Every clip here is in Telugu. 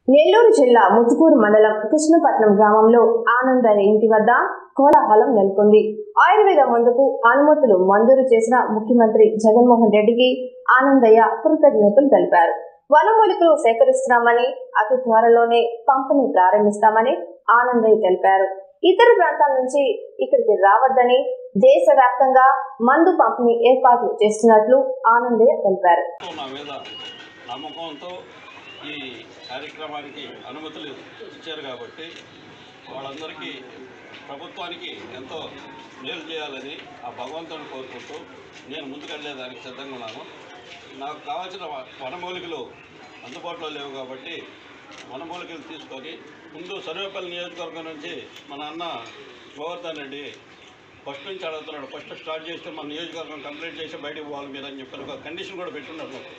నెల్లూరు జిల్లా ముత్తుకూరు మండలం కృష్ణపట్నం గ్రామంలో ఆనందయ్య ఇంటి వద్ద కోలాహలం నెలకొంది ఆయుర్వేద మందుకు అనుమతులు మంజూరు చేసిన ముఖ్యమంత్రి జగన్మోహన్ రెడ్డికి ఆనందయ్య కృతజ్ఞతలు తెలిపారు వనమూలికలు సేకరిస్తున్నామని అతి త్వరలోనే పంపిణీ ప్రారంభిస్తామని ఆనందయ్య తెలిపారు ఇతర ప్రాంతాల నుంచి ఇక్కడికి రావద్దని దేశవ్యాప్తంగా మందు పంపిణీ ఏర్పాట్లు చేస్తున్నట్లు ఆనందయ్య తెలిపారు నా మీద నమ్మకంతో ఈ కార్యక్రమానికి అనుమతులు ఇచ్చారు కాబట్టి వాళ్ళందరికీ ప్రభుత్వానికి ఎంతో మేలు చేయాలని ఆ భగవంతుని కోరుకుంటూ నేను ముందుకెళ్ళేదానికి సిద్ధంగా ఉన్నాను నాకు కావాల్సిన వ- వనమూలికలు అందుబాటులో లేవు కాబట్టి వనమూలికలు తీసుకొని ముందు సర్వేపల్లి నియోజకవర్గం నుంచి మన అన్న గోవర్ధన్ రెడ్డి ఫస్ట్ నుంచి అడుగుతున్నాడు ఫస్ట్ స్టార్ట్ చేస్తే మన నియోజకవర్గం కంప్లీట్ చేసి బయటకు పోవాలి మీరు అని చెప్పి ఒక కండిషన్ కూడా పెట్టున్నారు నాకు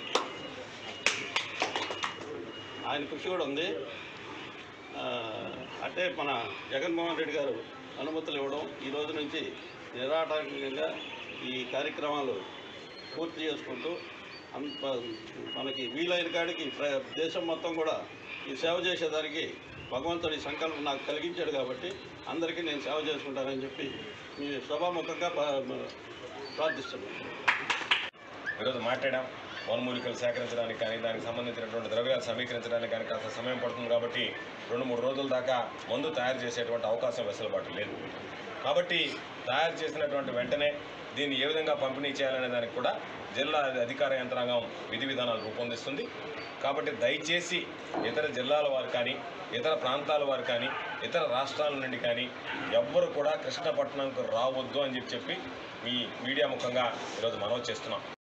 ఆయన కృషి కూడా ఉంది ఆ, అంటే మన జగన్మోహన్ రెడ్డి గారు అనుమతులు ఇవ్వడం ఈ రోజు నుంచి నిరాటంకంగా ఈ కార్యక్రమాలు పూర్తి చేసుకుంటూ అంత మనకి వీలైన కాడికి ప్ర- దేశం మొత్తం కూడా ఈ సేవ చేసేదానికి భగవంతుడి సంకల్పం నాకు కలిగించాడు కాబట్టి అందరికీ నేను సేవ చేసుకుంటానని చెప్పి మీ సభాముఖంగా ప్ర- ప్రార్థిస్తున్నాను ఈరోజు మాట్లాడాం వనమూలికలు సేకరించడానికి కానీ దానికి సంబంధించినటువంటి ద్రవ్యాలు సమీకరించడానికి కానీ కాస్త సమయం పడుతుంది కాబట్టి రెండు మూడు రోజుల దాకా మందు తయారు చేసేటువంటి అవకాశం వెసులుబాటు లేదు కాబట్టి తయారు చేసినటువంటి వెంటనే దీన్ని ఏ విధంగా పంపిణీ చేయాలనే దానికి కూడా జిల్లా అధికార యంత్రాంగం విధి విధానాలు రూపొందిస్తుంది కాబట్టి దయచేసి ఇతర జిల్లాల వారు కానీ ఇతర ప్రాంతాల వారు కానీ ఇతర రాష్ట్రాల నుండి కానీ ఎవ్వరు కూడా కృష్ణపట్నంకు రావద్దు అని చెప్పి చెప్పి మీ మీడియా ముఖంగా ఈరోజు మనవి చేస్తున్నాం